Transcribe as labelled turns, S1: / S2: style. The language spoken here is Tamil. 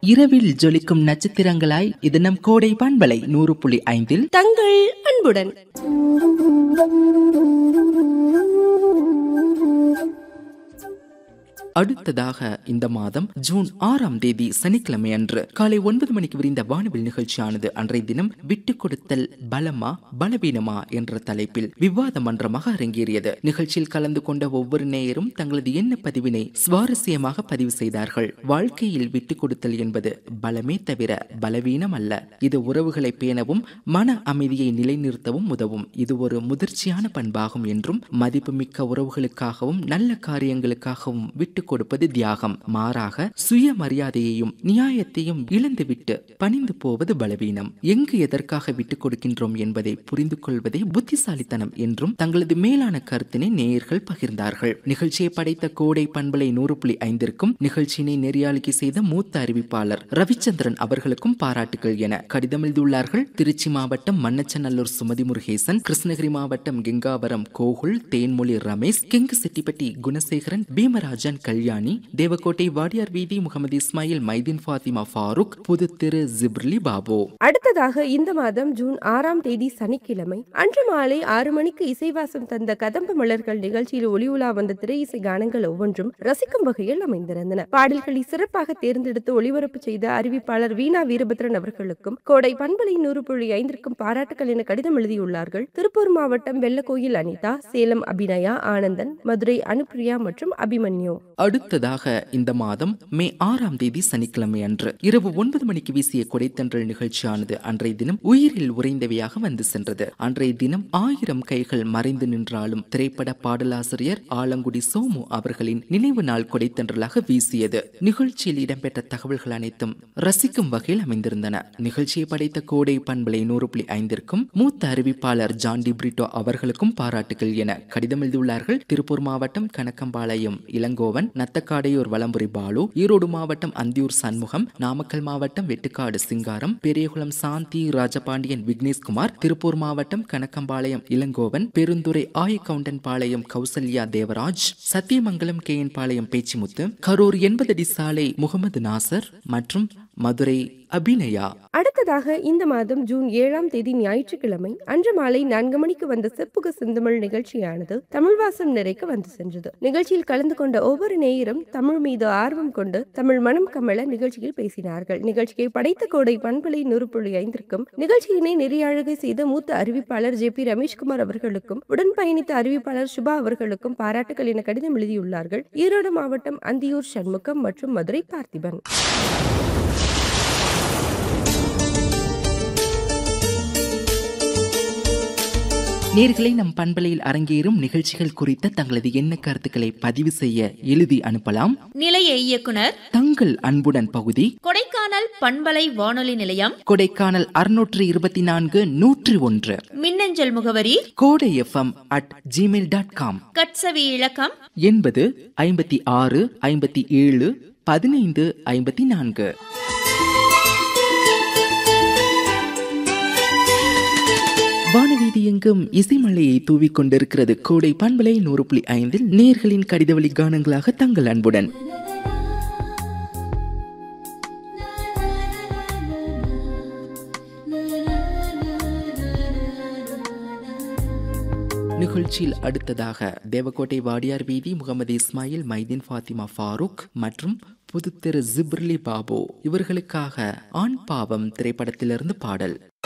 S1: இரவில் ஜொலிக்கும் நட்சத்திரங்களாய் இது நம் கோடை பண்பலை நூறு புள்ளி ஐந்தில்
S2: தங்கள் அன்புடன்
S1: அடுத்ததாக இந்த மாதம் ஜூன் ஆறாம் தேதி சனிக்கிழமை அன்று காலை ஒன்பது மணிக்கு விரிந்த வானவில் நிகழ்ச்சியானது அன்றைய தினம் விட்டு கொடுத்தல் பலமா பலவீனமா என்ற தலைப்பில் விவாத மன்றமாக அரங்கேறியது நிகழ்ச்சியில் கலந்து கொண்ட ஒவ்வொரு நேயரும் தங்களது எண்ண பதிவினை சுவாரஸ்யமாக பதிவு செய்தார்கள் வாழ்க்கையில் விட்டு கொடுத்தல் என்பது பலமே தவிர பலவீனம் அல்ல இது உறவுகளை பேணவும் மன அமைதியை நிலைநிறுத்தவும் உதவும் இது ஒரு முதிர்ச்சியான பண்பாகும் என்றும் மதிப்புமிக்க உறவுகளுக்காகவும் நல்ல காரியங்களுக்காகவும் விட்டு கொடுப்பது தியாகம் மாறாக சுய மரியாதையையும் நியாயத்தையும் இழந்துவிட்டு பணிந்து போவது பலவீனம் எங்கு எதற்காக விட்டுக் கொடுக்கின்றோம் என்பதை புரிந்து கொள்வதே புத்திசாலித்தனம் என்றும் தங்களது மேலான கருத்தினை நேயர்கள் பகிர்ந்தார்கள் நிகழ்ச்சியை படைத்த கோடை பண்பலை நூறு புள்ளி ஐந்திற்கும் நிகழ்ச்சியினை நெறியாளிக்கை செய்த மூத்த அறிவிப்பாளர் ரவிச்சந்திரன் அவர்களுக்கும் பாராட்டுகள் என கடிதம் எழுதியுள்ளார்கள் திருச்சி மாவட்டம் மன்னச்சநல்லூர் சுமதி முருகேசன் கிருஷ்ணகிரி மாவட்டம் கெங்காவரம் கோகுல் தேன்மொழி ரமேஷ் கெங்கு செட்டிப்பட்டி குணசேகரன் பீமராஜன் கல்யாணி தேவக்கோட்டை வாடியார் வீதி முகமது இஸ்மாயில் மைதீன் ஃபாத்திமா ஃபாரூக் புது திரு ஜிப்ரிலி பாபு
S2: அடுத்ததாக இந்த மாதம் ஜூன் ஆறாம் தேதி சனிக்கிழமை அன்று மாலை ஆறு மணிக்கு இசைவாசம் தந்த கதம்ப மலர்கள் நிகழ்ச்சியில் ஒளி உலா வந்த திரை இசை கானங்கள் ஒவ்வொன்றும் ரசிக்கும் வகையில் அமைந்திருந்தன பாடல்களை சிறப்பாக தேர்ந்தெடுத்து ஒளிபரப்பு செய்த அறிவிப்பாளர் வீணா வீரபத்ரன் அவர்களுக்கும் கோடை பண்பலை நூறு புள்ளி ஐந்திற்கும் பாராட்டுகள் என கடிதம் எழுதியுள்ளார்கள் திருப்பூர் மாவட்டம் வெள்ளக்கோயில் அனிதா சேலம் அபிநயா ஆனந்தன் மதுரை அனுப்பிரியா மற்றும் அபிமன்யு
S1: அடுத்ததாக இந்த மாதம் மே ஆறாம் தேதி சனிக்கிழமை அன்று இரவு ஒன்பது மணிக்கு வீசிய கொடைத்தன்றல் நிகழ்ச்சியானது அன்றைய தினம் உயிரில் உறைந்தவையாக வந்து சென்றது அன்றைய தினம் ஆயிரம் கைகள் மறைந்து நின்றாலும் திரைப்பட பாடலாசிரியர் ஆலங்குடி சோமு அவர்களின் நினைவு நாள் கொடைத்தன்றலாக வீசியது நிகழ்ச்சியில் இடம்பெற்ற தகவல்கள் அனைத்தும் ரசிக்கும் வகையில் அமைந்திருந்தன நிகழ்ச்சியை படைத்த கோடை பண்பலை நூறு புள்ளி ஐந்திற்கும் மூத்த அறிவிப்பாளர் ஜான் டி பிரிட்டோ அவர்களுக்கும் பாராட்டுகள் என கடிதம் எழுதியுள்ளார்கள் திருப்பூர் மாவட்டம் கணக்கம்பாளையம் இளங்கோவன் நத்தக்காடையூர் வலம்புரி பாலு ஈரோடு மாவட்டம் அந்தியூர் சண்முகம் நாமக்கல் மாவட்டம் வெட்டுக்காடு சிங்காரம் பெரியகுளம் சாந்தி ராஜபாண்டியன் விக்னேஷ்குமார் திருப்பூர் மாவட்டம் கணக்கம்பாளையம் இளங்கோவன் பெருந்துறை ஆயக்கவுண்டன் பாளையம் கௌசல்யா தேவராஜ் சத்தியமங்கலம் கே என் பாளையம் பேச்சிமுத்து கரூர் எண்பதடி சாலை முகமது நாசர் மற்றும் மதுரை அபிநயா
S2: அடுத்ததாக இந்த மாதம் ஜூன் ஏழாம் தேதி ஞாயிற்றுக்கிழமை அன்று மாலை நான்கு மணிக்கு வந்த செப்புக சிந்தமிழ் நிகழ்ச்சியானது தமிழ் வாசம் நிறைக்க வந்து சென்றது நிகழ்ச்சியில் கலந்து கொண்ட ஒவ்வொரு நேயரும் தமிழ் மீது ஆர்வம் கொண்டு தமிழ் மனம் கமல நிகழ்ச்சியில் பேசினார்கள் நிகழ்ச்சியை படைத்த கோடை பண்பலை நூறு புள்ளி ஐந்திற்கும் நிகழ்ச்சியினை நெறியாழுகை செய்த மூத்த அறிவிப்பாளர் ஜே பி ரமேஷ்குமார் அவர்களுக்கும் உடன் பயணித்த அறிவிப்பாளர் சுபா அவர்களுக்கும் பாராட்டுகள் என கடிதம் எழுதியுள்ளார்கள் ஈரோடு மாவட்டம் அந்தியூர் சண்முகம் மற்றும் மதுரை பார்த்திபன்
S1: நேர்களை நம் பண்பலையில் அரங்கேறும் நிகழ்ச்சிகள் குறித்த தங்களது எண்ண கருத்துக்களை பதிவு செய்ய எழுதி அனுப்பலாம்
S3: நிலைய இயக்குனர்
S1: தங்கள் அன்புடன் பகுதி
S3: கொடைக்கானல் பண்பலை வானொலி நிலையம்
S1: கொடைக்கானல் அறுநூற்று இருபத்தி நான்கு நூற்றி ஒன்று
S3: மின்னஞ்சல் முகவரி
S1: Kodai FM at Gmail dot com
S3: கட்சவி இலக்கம்
S1: எண்பது ஐம்பத்தி ஆறு ஐம்பத்தி ஏழு பதினைந்து ஐம்பத்தி நான்கு வானவீதி எங்கும் இசைமலையை தூவிக் கொண்டிருக்கிறது கோடை பண்பலை நூறு புள்ளி ஐந்தில் நேர்களின் கடிதவழி கானங்களாக தங்கள் அன்புடன் நிகழ்ச்சியில் அடுத்ததாக தேவக்கோட்டை வாடியார் வீதி முகமது இஸ்மாயில் மைதீன் ஃபாத்திமா ஃபாரூக் மற்றும் புதுத்தெரு ஜிப்ரிலி பாபு இவர்களுக்காக ஆண் பாவம் திரைப்படத்திலிருந்து பாடல்